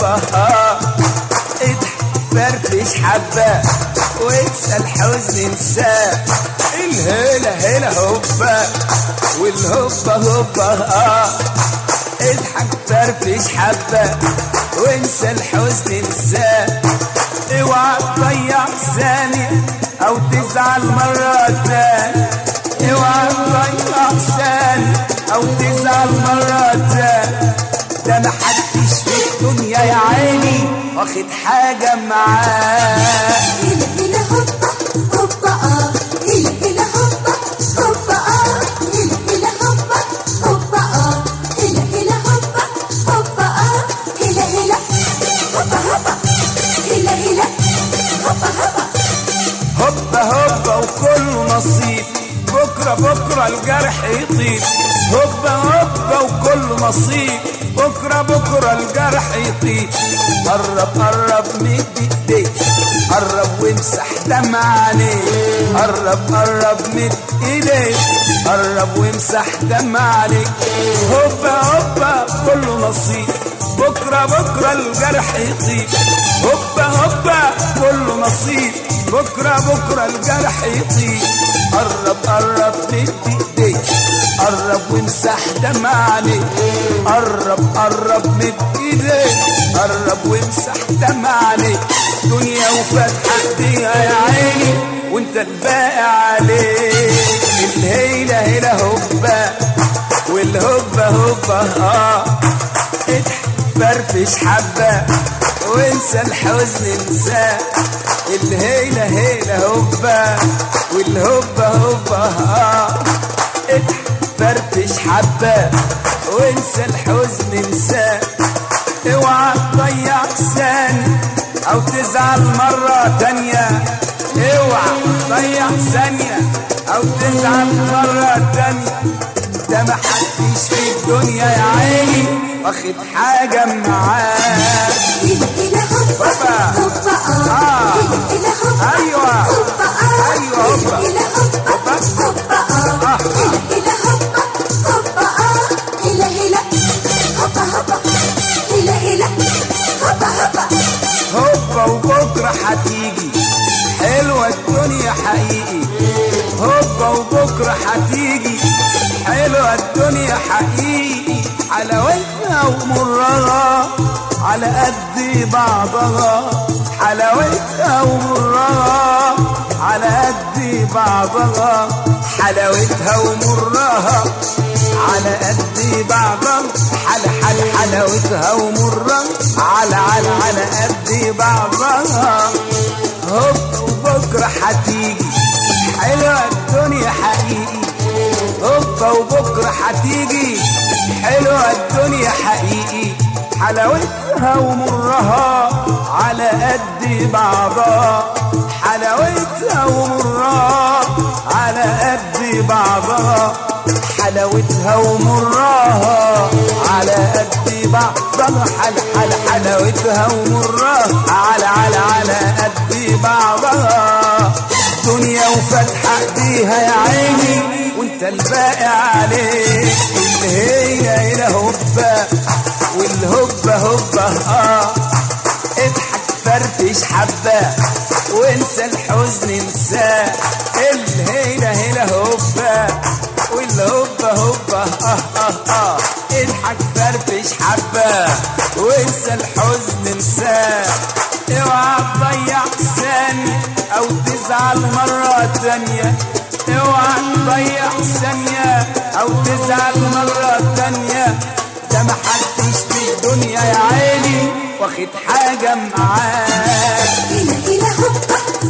هوبا ها اضحك فرفش حبة وانسى الحزن انساه الهلا هلا هوبا والهوبا هوبا ها اضحك فرفش حبة وانسى الحزن انساه اوعى تضيع ثانية او تزعل مرة تانية اوعى تضيع ثانية او تزعل مرة تانية ده محدش في الدنيا يا عيني واخد حاجة معاه هلا هلا هوبا هوبا اه هلا هلا هوبا هوبا اه هلا هلا هوبا هوبا اه هلا هلا هوبا هوبا اه هلا هلا هوبا هوبا هلا هلا هوبا هوبا هوبا هوبا وكله نصيب بكرة بكرة الجرح يطيب هوبا هوبا وكله نصيب بكرة بكرة الجرح يطيب قرب قرب مد ايديك قرب وامسح دمع عليك قرب قرب مد ايديك قرب وامسح دمع عليك هوبا هوبا كله نصيب بكرة بكرة الجرح يطيب هوبا هوبا كله نصيب بكرة بكرة الجرح يطيب قرب قرب مد ايديك قرب وامسح دمع عليك قرب قرب مد ايديك قرب وامسح دمع عليك دنيا وفتحة ايديها يا عيني وانت الباقي عليك الهيلة هيلة هوبا والهوبا هوبا اه اضحك فرفش حبة وانسى الحزن انساه الهيلة هيلة هوبا والهوبا هوبا اه اضحك فرفش حبة وانسى الحزن انساه اوعى تضيع ثانية او تزعل مرة تانية اوعى تضيع ثانية او تزعل مرة تانية ده محدش في الدنيا يا عيني واخد حاجة معاه هلا هلا هوبا هوبا. هوبا اه آه. هلا هلا هوبا أيوة. هوبا اه أيوة هوبا. هلا هلا هوبا هوبا. هوبا اه آه. هلا هلا هوبا هوبا اه هلا هلا هوبا هوبا هلا هلا هوبا هوبا هوبا وبكرة هتيجي حلوة الدنيا حقيقي هوبا وبكرة هتيجي حلوة الدنيا حقيقي حلاوتها ومرها على قد بعضها حلاوتها ومرها على قد بعضها حلاوتها ومرها على قد بعضها حل حل حلاوتها ومرها على على على قد بعضها هوب وبكرة هتيجي حلوة الدنيا حقيقي هوبا وبكرة هتيجي حلوة الدنيا حقيقي حلاوتها ومرها على قد بعضها حلاوتها ومرها على قد بعضها حلاوتها ومرها على قد بعضها حل حل حلاوتها ومرها على على على قد بعضها دنيا وفتحة ايديها يا عيني وانت الباقي عليك الهيلة هنا هوبا والهوبا هوبا اه اضحك فرفش حبة وانسى الحزن انساه الهيلة هنا هوبا والهوبا هوبا اه اه اه اضحك فرفش حبة وانسى الحزن انساه اوعى تضيع ثانية او تزعل مرة تانية اوعى تضيع ثانية او تزعل مرة تانية ده محدش في الدنيا يا عيني واخد حاجة معاك هلا هلا هوبا